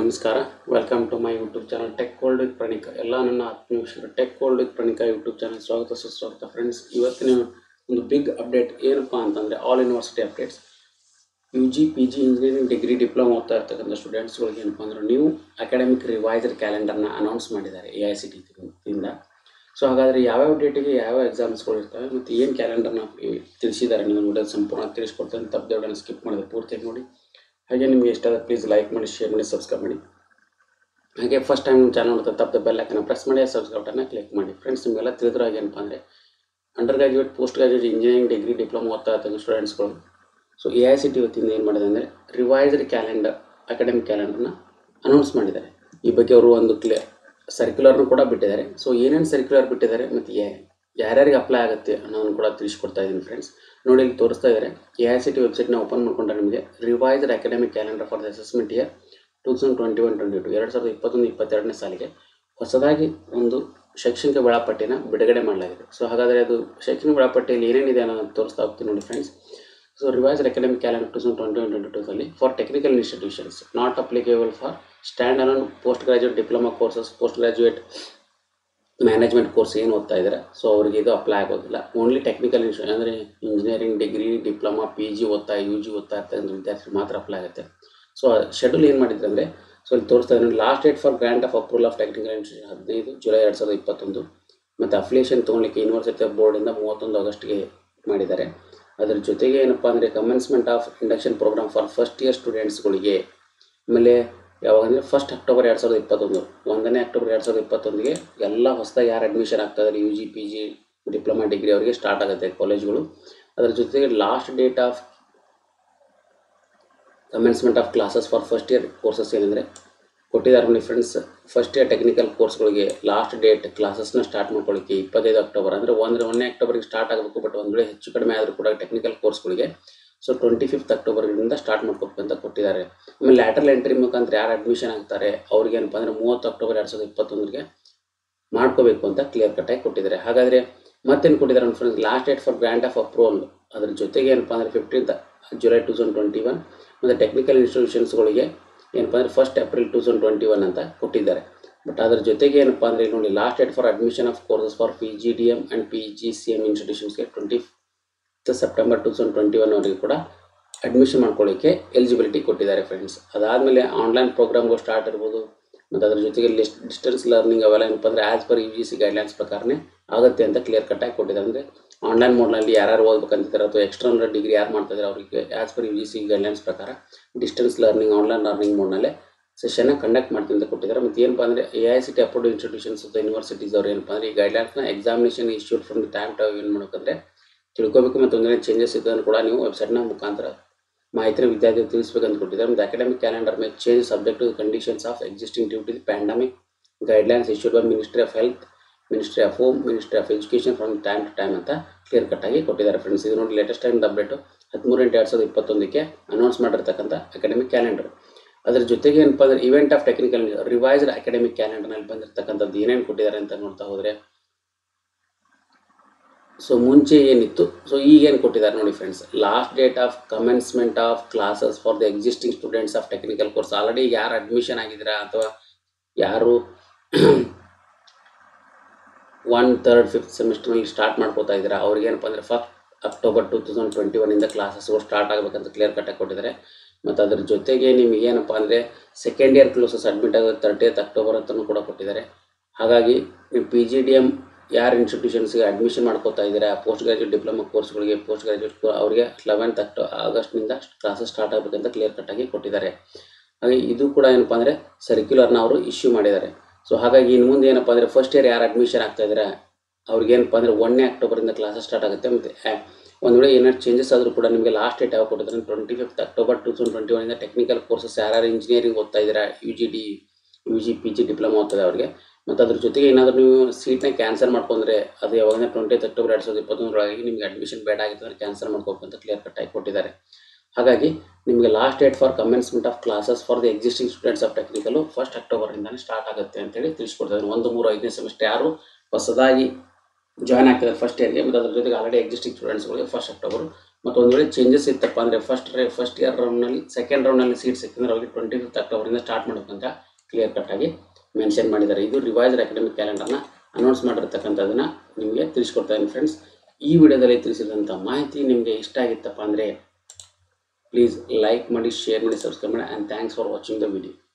ನಮಸ್ಕಾರ welcome to my YouTube channel tech world with Praneeka ಎಲ್ಲ ನನ್ನ ಆತ್ಮೀಯ ವೀಕ್ಷಕರು tech world with Praneeka YouTube channel ಸ್ವಾಗತ ಸುಸ್ವಾಗತ ಫ್ರೆಂಡ್ಸ್ ಇವತ್ತಿನ ಒಂದು ಬಿಗ್ ಅಪ್ಡೇಟ್ ಏನಪ್ಪ ಅಂತಂದರೆ all university updates U G P G engineering degree diploma ಓದ್ತಾ ಇರ್ತಕ್ಕಂಥ ಸ್ಟೂಡೆಂಟ್ಸ್ಗಳಿಗೆ ಏನಪ್ಪ ಅಂದ್ರೆ ನ್ಯೂ ಅಕಾಡೆಮಿಕ್ ರಿವೈಸರ್ ಕ್ಯಾಲೆಂಡರ್ನ ಅನೌನ್ಸ್ ಮಾಡಿದ್ದಾರೆ ಎ ಐ ಸಿ ಟಿ ಇಂದ ಸೊ ಹಾಗಾದರೆ ಯಾವ್ಯಾವ ಡೇಟಿಗೆ ಯಾವ್ಯಾವ ಎಕ್ಸಾಮ್ಸ್ಗಳು ಇರ್ತವೆ ಮತ್ತು ಏನು ಕ್ಯಾಲೆಂಡರ್ನ ತಿಳಿಸಿದ್ದಾರೆ ನೀವು ವಿಡಿಯೋ ಸಂಪೂರ್ಣ ತಿಳಿಸ್ಕೊಡ್ತೇನೆ ತಪ್ಪದೆ ಸ್ಕಿಪ್ ಮಾಡಿದೆ ಪೂರ್ತಿಯಾಗಿ ನೋಡಿ ಹಾಗೆ ನಿಮಗೆ ಇಷ್ಟ ಆದರೆ ಪ್ಲೀಸ್ ಲೈಕ್ ಮಾಡಿ ಶೇರ್ ಮಾಡಿ ಸಬ್ಸ್ಕ್ರೈಬ್ ಮಾಡಿ ಹಾಗೆ ಫಸ್ಟ್ ಟೈಮ್ ನಿಮ್ಮ ಚಾನಲ್ ನೋಡ್ತಾ ತಪ್ಪದೆ ಬೆಲ್ ಐಕನ್ನ ಪ್ರೆಸ್ ಮಾಡಿ ಸಬ್ಸ್ಕ್ರೈಬ್ ಬಟನ್ನ ಕ್ಲಿಕ್ ಮಾಡಿ ಫ್ರೆಂಡ್ಸ್ ನಿಮಗೆಲ್ಲ ತಿಳಿದ್ರೆ ಏನಪ್ಪ ಅಂದರೆ undergraduate post graduate engineering degree diploma ಓದ್ತಾ ಇರ್ತಕ್ಕಂಥ ಸ್ಟೂಡೆಂಟ್ಸ್ಗಳು so A I C T ವತಿಯಿಂದ ಏನು ಮಾಡಿದೆ ಅಂದರೆ ರಿವೈಸ್ಡ್ ಕ್ಯಾಲೆಂಡರ್ ಅಕಾಡೆಮಿಕ್ ಕ್ಯಾಲೆಂಡರ್ನ ಅನೌನ್ಸ್ ಮಾಡಿದ್ದಾರೆ ಈ ಬಗ್ಗೆ ಅವರು ಒಂದು ಕ್ಲಿಯರ್ ಸರ್ಕ್ಯುಲರ್ನು ಕೂಡ ಬಿಟ್ಟಿದ್ದಾರೆ ಸೊ ಏನೇನು ಸರ್ಕ್ಯುಲರ್ ಬಿಟ್ಟಿದ್ದಾರೆ ಮತ್ತು ಯಾರ್ಯಾರಿಗೆ ಅಪ್ಲೈ ಆಗುತ್ತೆ ಅನ್ನೋದನ್ನು ಕೂಡ ತಿಳಿಸ್ಕೊಡ್ತಾ ಇದ್ದೀನಿ ಫ್ರೆಂಡ್ಸ್ ನೋಡಿ ಇಲ್ಲಿ ತೋರಿಸ್ತಾ ಇದ್ದಾರೆ ಎ ಐ ಸಿ ಟಿ ವೆಬ್ಸೈಟ್ನ ಓಪನ್ ಮಾಡ್ಕೊಂಡ್ರೆ ನಿಮಗೆ revised academic calendar for the assessment year two thousand twenty one twenty two ಎರಡು ಸಾವಿರದ ಇಪ್ಪತ್ತೊಂದು ಇಪ್ಪತ್ತೆರಡನೇ ಸಾಲಿಗೆ ಹೊಸದಾಗಿ ಒಂದು ಶೈಕ್ಷಣಿಕ ವೇಳಾಪಟ್ಟಿನ ಬಿಡುಗಡೆ ಮಾಡಲಾಗಿದೆ ಸೊ ಹಾಗಾದರೆ ಅದು ಶೈಕ್ಷಣಿಕ ವೇಳಾಪಟ್ಟಿಯಲ್ಲಿ ಏನೇನಿದೆ ಅನ್ನೋದನ್ನು ತೋರಿಸ್ತಾ ಹೋಗ್ತೀನಿ ನೋಡಿ friends so revised academic calendar two thousand twenty one twenty ಟೂಸಲ್ಲಿ for technical institutions not applicable for standalone post graduate diploma courses post graduate management course ಏನು ಓದ್ತಾ ಇದ್ದಾರೆ ಸೊ ಅವರಿಗೆ ಇದು ಅಪ್ಲೈ ಆಗೋದಿಲ್ಲ ಓನ್ಲಿ ಟೆಕ್ನಿಕಲ್ ಇನ್ಸ್ಟಿಟ್ಯೂಷನ್ ಅಂದರೆ engineering degree diploma P G ಓದ್ತಾ U G ಓದ್ತಾ ಇರ್ತಕ್ಕಂಥ ವಿದ್ಯಾರ್ಥಿಗಳು ಮಾತ್ರ ಅಪ್ಲೈ ಆಗುತ್ತೆ ಸೊ ಶೆಡ್ಯೂಲ್ ಏನು ಮಾಡಿದ್ರೆ ಅಂದರೆ ಸೊ ಇಲ್ಲಿ ತೋರಿಸ್ತಾ ಇದ್ದಾರೆ last date for grant of approval of technical institution ಹದಿನೈದು ಜುಲೈ ಎರಡು ಸಾವಿರದ ಇಪ್ಪತ್ತೊಂದು ಮತ್ತು ಅಫಿಲಿಯೇಷನ್ ತೊಗೊಳ್ಲಿಕ್ಕೆ ಯೂನಿವರ್ಸಿಟಿ ಆಫ್ ಬೋರ್ಡಿಂದ ಮೂವತ್ತೊಂದು ಆಗಸ್ಟ್ಗೆ ಮಾಡಿದ್ದಾರೆ ಅದರ ಜೊತೆಗೆ ಏನಪ್ಪ ಅಂದರೆ commencement of induction program for first year ಸ್ಟೂಡೆಂಟ್ಸ್ಗಳಿಗೆ ಆಮೇಲೆ ಯಾವಾಗ ಅಂದರೆ ಫಸ್ಟ್ ಅಕ್ಟೋಬರ್ ಎರಡು ಸಾವಿರದ ಇಪ್ಪತ್ತೊಂದು ಒಂದನೇ ಅಕ್ಟೋಬರ್ ಎರಡು ಸಾವಿರದ ಇಪ್ಪತ್ತೊಂದಿಗೆ ಎಲ್ಲ ಹೊಸದಾಗಿ ಯಾರು ಅಡ್ಮಿಷನ್ ಆಗ್ತಾ ಇದ್ದಾರೆ U G P G diploma degree ಅವರಿಗೆ ಸ್ಟಾರ್ಟ್ ಆಗುತ್ತೆ ಕಾಲೇಜ್ಗಳು ಅದರ ಜೊತೆಗೆ last date of commencement of classes for first year courses ಏನಂದರೆ ಕೊಟ್ಟಿದ್ದಾರೆ ನೋಡಿ ಫ್ರೆಂಡ್ಸ್ ಫಸ್ಟ್ ಇಯರ್ ಟೆಕ್ನಿಕಲ್ ಕೋರ್ಸ್ಗಳಿಗೆ ಲಾಸ್ಟ್ ಡೇಟ್ ಕ್ಲಾಸಸ್ನ ಸ್ಟಾರ್ಟ್ ಮಾಡ್ಕೊಳ್ಳಿಕ್ಕೆ ಇಪ್ಪತ್ತೈದು ಅಕ್ಟೋಬರ್ ಅಂದರೆ ಒಂದು ಒಂದನೇ ಅಕ್ಟೋಬರ್ಗೆ ಸ್ಟಾರ್ಟ್ ಆಗಬೇಕು ಬಟ್ ಒಂದು ವೇಳೆ ಹೆಚ್ಚು ಕಡಿಮೆ ಆದರೂ ಕೂಡ ಟೆಕ್ನಿಕಲ್ ಕೋರ್ಸ್ಗಳಿಗೆ ಸೊ ಟ್ವೆಂಟಿ ಫಿಫ್ತ್ ಅಕ್ಟೋಬರ್ನಿಂದ ಸ್ಟಾರ್ಟ್ ಮಾಡ್ಕೋಬೇಕು ಅಂತ ಕೊಟ್ಟಿದ್ದಾರೆ ಆಮೇಲೆ ಲ್ಯಾಟ್ರಲ್ ಎಂಟ್ರಿ ಮುಖಾಂತರ ಯಾರು ಅಡ್ಮಿಷನ್ ಆಗ್ತಾರೆ ಅವ್ರಿಗೆ ಏನಪ್ಪ ಅಂದರೆ ಮೂವತ್ತು ಅಕ್ಟೋಬರ್ ಎರಡು ಸಾವಿರದ ಇಪ್ಪತ್ತೊಂದರಿಗೆ ಮಾಡ್ಕೋಬೇಕು ಅಂತ ಕ್ಲಿಯರ್ ಕಟ್ಟಾಗಿ ಕೊಟ್ಟಿದ್ದಾರೆ ಹಾಗಾದರೆ ಮತ್ತೇನು ಕೊಟ್ಟಿದ್ದಾರೆ ನನ್ನ friends last date for grant of approval ಅದ್ರ ಜೊತೆಗೆ ಏನಪ್ಪ ಅಂದರೆ fifteenth July two thousand twenty one ಮತ್ತು ಟೆಕ್ನಿಕಲ್ ಇನ್ಸ್ಟಿಟ್ಯೂಷನ್ಸ್ಗಳಿಗೆ ಏನಪ್ಪ ಅಂದರೆ first April two thousand twenty one ಅಂತ ಕೊಟ್ಟಿದ್ದಾರೆ ಬಟ್ ಅದ್ರ ಜೊತೆಗೆ ಏನಪ್ಪ ಅಂದರೆ ನೋಡಿ last date for admission of courses for P G D M and P G C M ಇನ್ಸ್ಟಿಟ್ಯೂಷನ್ಸ್ಗೆ twenty September two thousand twenty one ಅವರಿಗೆ ಕೂಡ ಅಡ್ಮಿಷನ್ ಮಾಡ್ಕೊಳ್ಳಿಕ್ಕೆ ಎಲಿಜಿಬಿಲಿಟಿ ಕೊಟ್ಟಿದ್ದಾರೆ ಫ್ರೆಂಡ್ಸ್ ಅದಾದಮೇಲೆ ಆನ್ಲೈನ್ ಪ್ರೋಗ್ರಾಮ್ಗಳು ಸ್ಟಾರ್ಟ್ ಇರ್ಬೋದು ಮತ್ತು ಅದ್ರ ಜೊತೆಗೆ ಲಿಸ್ಟ್ ಡಿಸ್ಟೆನ್ಸ್ ಲರ್ನಿಂಗ್ ಅವೆಲ್ಲ ಏನಪ್ಪ ಅಂದರೆ as per U G C guidelines ಪ್ರಕಾರನೇ ಆಗುತ್ತೆ ಅಂತ ಕ್ಲಿಯರ್ ಕಟ್ಟಾಗಿ ಕೊಟ್ಟಿದ್ದಾರೆ ಅಂದರೆ ಆನ್ಲೈನ್ ಮೋಡ್ನಲ್ಲಿ ಯಾರು ಓದ್ಬೇಕಂತಿದ್ದಾರೆ ಅಥವಾ ಎಕ್ಸ್ಟರ್ನಲ್ ಡಿಗ್ರಿ ಯಾರು ಮಾಡ್ತಿದ್ದಾರೆ ಅವರಿಗೆ as per U G C guidelines ಪ್ರಕಾರ ಡಿಸ್ಟೆನ್ಸ್ ಲರ್ನಿಂಗ್ ಆನ್ಲೈನ್ ಲರ್ನಿಂಗ್ ಮೋಡ್ನಲ್ಲೇ ಸೆಷನ್ನ ಕಂಡಕ್ಟ್ ಮಾಡ್ತೀನಿ ಅಂತ ಕೊಟ್ಟಿದ್ದಾರೆ ಮತ್ತು ಏನಪ್ಪ ಅಂದರೆ A I C T approved institutions ಅಥವಾ ಯೂನಿವರ್ಸಿಟೀಸ್ ಅವ್ರು ಏನಪ್ಪ ಅಂದರೆ ಈ ಗೈಡ್ಲೈನ್ಸ್ನ examination issued from the time to ಏನು ಮಾಡ್ಬೇಕಂದ್ರೆ ತಿಳ್ಕೊಬೇಕು ಮತ್ತು ಒಂದನೇ ಚೇಂಜಸ್ ಇದ್ದನ್ನು ಕೂಡ ನೀವು ವೆಬ್ಸೈಟ್ನ ಮುಖಾಂತರ ಮಾಹಿತಿನ ವಿದ್ಯಾರ್ಥಿಗಳು ತಿಳಿಸ್ಬೇಕಂತ ಕೊಟ್ಟಿದ್ದಾರೆ ಮತ್ತು ಅಕಾಡೆಮಿಕ್ ಕ್ಯಾಲೆಂಡರ್ ಮೇಲೆ change subject to conditions of existing due to the pandemic guidelines issued by ministry of health ministry of home ministry of education from time to time ಅಂತ ಕ್ಲಿಯರ್ ಕಟ್ಟಾಗಿ ಕೊಟ್ಟಿದ್ದಾರೆ ಫ್ರೆಂಡ್ಸ್ ಇದು ನೋಡಿ ಲೇಟೆಸ್ಟ್ ಟೈಮ್ ಅಪ್ಡೇಟು ಹದಿಮೂರು ಎಂಟು ಎರಡು ಸಾವಿರದ ಇಪ್ಪತ್ತೊಂದಕ್ಕೆ ಅನೌನ್ಸ್ ಮಾಡಿರ್ತಕ್ಕಂಥ ಅಕಾಡೆಮಿಕ್ ಕ್ಯಾಲೆಂಡರ್ ಅದರ ಜೊತೆಗೆ ಏನಪ್ಪ ಅಂದರೆ event of technical revised academic ಕ್ಯಾಲೆಂಡರ್ನಲ್ಲಿ ಬಂದಿರತಕ್ಕಂಥದ್ದು ಏನೇನು ಕೊಟ್ಟಿದ್ದಾರೆ ಅಂತ ನೋಡ್ತಾ ಹೋದರೆ ಸೊ ಮುಂಚೆ ಏನಿತ್ತು ಸೊ ಈಗೇನು ಕೊಟ್ಟಿದ್ದಾರೆ ನೋಡಿ friends last date of commencement of classes for the existing students of technical course already ಯಾರು ಅಡ್ಮಿಷನ್ ಆಗಿದ್ದೀರಾ ಅಥವಾ ಯಾರು ಒನ್ ತರ್ಡ್ ಫಿಫ್ತ್ ಸೆಮಿಸ್ಟರ್ನಲ್ಲಿ ಸ್ಟಾರ್ಟ್ ಮಾಡ್ಕೋತಾ ಇದ್ದೀರಾ ಅವ್ರಿಗೇನಪ್ಪ ಅಂದರೆ first October two thousand twenty ಒನ್ನಿಂದ ಕ್ಲಾಸಸ್ಗಳು ಸ್ಟಾರ್ಟ್ ಆಗಬೇಕಂತ ಕ್ಲಿಯರ್ ಕಟ್ಟಾಗಿ ಕೊಟ್ಟಿದ್ದಾರೆ ಮತ್ತು ಅದ್ರ ಜೊತೆಗೆ ನಿಮಗೆ ಏನಪ್ಪ ಅಂದರೆ ಸೆಕೆಂಡ್ ಇಯರ್ ಕ್ಲೋಸಸ್ ಅಡ್ಮಿಟ್ ಆಗೋದು ತರ್ಟಿಯತ್ ಅಕ್ಟೋಬರ್ ಅಂತಲೂ ಕೂಡ ಕೊಟ್ಟಿದ್ದಾರೆ ಹಾಗಾಗಿ ನೀವು ಪಿ ಜಿ ಡಿ ಎಮ್ ಯಾರು ಇನ್ಸ್ಟಿಟ್ಯೂಷನ್ಸ್ಗೆ ಅಡ್ಮಿಷನ್ ಮಾಡ್ಕೋತಾ ಇದ್ದೀರಾ ಪೋಸ್ಟ್ ಗ್ರಾಜುಯೇಟ್ ಡಿಪ್ಲೊಮಾ ಕೋರ್ಸ್ಗಳಿಗೆ ಪೋಸ್ಟ್ ಗ್ರಾಜುಯೇಟ್ ಅವರಿಗೆ ಲೆವೆಂತ್ ಅಕ್ಟೋ ಆಗಸ್ಟ್ನಿಂದ ಕ್ಲಾಸಸ್ ಸ್ಟಾರ್ಟ್ ಆಗಬೇಕಂತ ಕ್ಲಿಯರ್ ಕಟ್ಟಾಗಿ ಕೊಟ್ಟಿದ್ದಾರೆ ಹಾಗೆ ಇದು ಕೂಡ ಏನಪ್ಪ ಅಂದರೆ ಸರ್ಕ್ಯುಲರ್ನ ಅವರು ಇಶ್ಯೂ ಮಾಡಿದ್ದಾರೆ ಸೊ ಹಾಗಾಗಿ ಇನ್ನು ಮುಂದೆ ಏನಪ್ಪ ಅಂದರೆ ಫಸ್ಟ್ ಇಯರ್ ಯಾರು ಅಡ್ಮಿಷನ್ ಆಗ್ತಾ ಇದ್ದಾರೆ ಅವ್ರಿಗೇನಪ್ಪ ಅಂದರೆ ಒಂದನೇ ಅಕ್ಟೋಬರಿಂದ ಕ್ಲಾಸಸ್ ಸ್ಟಾರ್ಟ್ ಆಗುತ್ತೆ ಮತ್ತು ಒಂದು ವೇಳೆ ಏನಾದ್ರು ಚೇಂಜಸ್ ಆದರೂ ಕೂಡ ನಿಮಗೆ ಲಾಸ್ಟ್ ಡೇಟ್ ಯಾವಾಗ ಕೊಟ್ಟಿದ್ದಾರೆ twenty fifth October two thousand twenty ಒನ್ನಿಂದ ಟೆಕ್ನಿಕಲ್ ಕೋರ್ಸಸ್ ಯಾರ್ಯಾರು ಇಂಜಿನಿಯರಿಂಗ್ ಓದ್ತಾ ಇದ್ದೀರಾ U G D U G P G diploma ಓದ್ತದೆ ಅವ್ರಿಗೆ ಮತ್ತು ಅದ್ರ ಜೊತೆಗೆ ಏನಾದರೂ ನೀವು ಸೀಟ್ನ ಕ್ಯಾನ್ಸಲ್ ಮಾಡ್ಕೊಂಡ್ರೆ ಅದು ಯಾವಾಗ ಟ್ವೆಂಟಿ ಅಕ್ಟೋಬರ್ ಎರಡು ಸಾವಿರದ ಇಪ್ಪತ್ತೊಂದರೊಳಗೆ ನಿಮಗೆ ಅಡ್ಮಿಷನ್ ಬೇಡ ಆಗಿತ್ತು ಅಂದರೆ ಕ್ಯಾನ್ಸಲ್ ಮಾಡ್ಕೋಬೇಕು ಅಂತ ಕ್ಲಿಯರ್ ಕಟ್ಟಾಗಿ ಕೊಟ್ಟಿದ್ದಾರೆ ಹಾಗಾಗಿ ನಿಮಗೆ last date for commencement of classes for the existing students of technical first ಅಕ್ಟೋಬರಿಂದನೇ ಸ್ಟಾರ್ಟ್ ಆಗುತ್ತೆ ಅಂತೇಳಿ ತಿಳಿಸ್ಕೊಡ್ತಾರೆ ಒಂದು ಮೂರು ಐದನೇ ಸೆಮಿಸ್ಟರ್ ಯಾರು ಹೊಸದಾಗಿ ಜಾಯ್ನ್ ಆಗ್ತಿದ್ದಾರೆ ಫಸ್ಟ್ ಇಯರ್ಗೆ ಮತ್ತು ಅದ್ರ ಜೊತೆಗೆ ಆಲ್ರೆಡಿ ಎಕ್ಸಿಸ್ಟಿಂಗ್ ಸ್ಟೂಡೆಂಟ್ಸ್ಗಳಿಗೆ ಫಸ್ಟ್ ಅಕ್ಟೋಬರ್ ಮತ್ತು ಒಂದು ವೇಳೆ ಚೇಂಜಸ್ ಇತ್ತಪ್ಪ ಅಂದರೆ ಫಸ್ಟ್ ರೇ ಫಸ್ಟ್ ಇಯರ್ ರೌಂಡ್ನಲ್ಲಿ ಸೆಕೆಂಡ್ ರೌಂಡ್ನಲ್ಲಿ ಸೀಟ್ ಸಿಕ್ಕಿದ್ರೆ ಅವ್ರಿಗೆ ಟ್ವೆಂಟಿ ಫಿಫ್ತ್ ಅಕ್ಟೋಬರಿಂದ ಸ್ಟಾರ್ಟ್ ಮಾಡಬೇಕಂತ ಕ್ಲಿಯರ್ ಕಟ್ಟಾಗಿ ಮೆನ್ಷನ್ ಮಾಡಿದ್ದಾರೆ ಇದು ರಿವೈಸ್ಡ್ ಅಕಾಡೆಮಿಕ್ ಕ್ಯಾಲೆಂಡರ್ನ ಅನೌನ್ಸ್ ಮಾಡಿರ್ತಕ್ಕಂಥದ್ದನ್ನು ನಿಮಗೆ ತಿಳಿಸ್ಕೊಡ್ತಾ ಇದ್ದೀನಿ ಫ್ರೆಂಡ್ಸ್ ಈ ವಿಡಿಯೋದಲ್ಲಿ ತಿಳಿಸಿದಂಥ ಮಾಹಿತಿ ನಿಮಗೆ ಇಷ್ಟ ಆಗಿತ್ತಪ್ಪ ಅಂದರೆ ಪ್ಲೀಸ್ ಲೈಕ್ ಮಾಡಿ ಶೇರ್ ಮಾಡಿ ಸಬ್ಸ್ಕ್ರೈಬ್ ಮಾಡಿ and thanks for watching the video